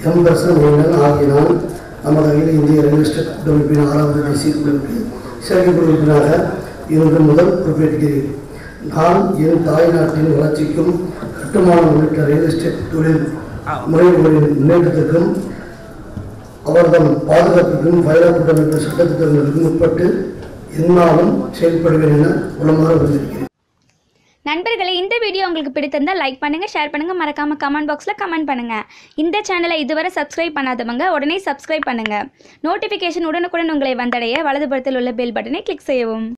M Darshan Velan ஆகிய நான் நமது அகில இந்திய ரியல் எஸ்டேட் கூட்டமைப்பின் ஆறாவது தேசிய குழுவுக்கு செயற்குழு உறுப்பினராக இன்று முதல் பொறுப்பேற்கிறேன் நான் என் தாய்நாட்டின் வளர்ச்சிக்கும் கட்டுமானம் உள்ளிட்ட ரியல் எஸ்டேட் தொழில் முறைகளின் முன்னேற்றத்திற்கும் அவர்தம் பாதுகாப்புக்கும் பயண கூட்டமைப்பு சட்டத்திட்டங்களுக்கும் உட்பட்டு எந்நாளும் செயல்படுவேன் என உளமாற வந்திருக்கிறேன் நண்பர்களே இந்த வீடியோ உங்களுக்கு பிடித்திருந்தால் லைக் பண்ணுங்கள் ஷேர் பண்ணுங்கள் மறக்காமல் கமெண்ட் பாக்ஸில் கமெண்ட் பண்ணுங்கள் இந்த சேனலை இதுவரை சப்ஸ்கிரைப் பண்ணாதவங்க உடனே சப்ஸ்கிரைப் பண்ணுங்கள் நோட்டிஃபிகேஷன் உடனுக்குடன் உங்களை வந்தடைய வலதுபுறத்தில் உள்ள பெல் பட்டனை கிளிக் செய்யவும்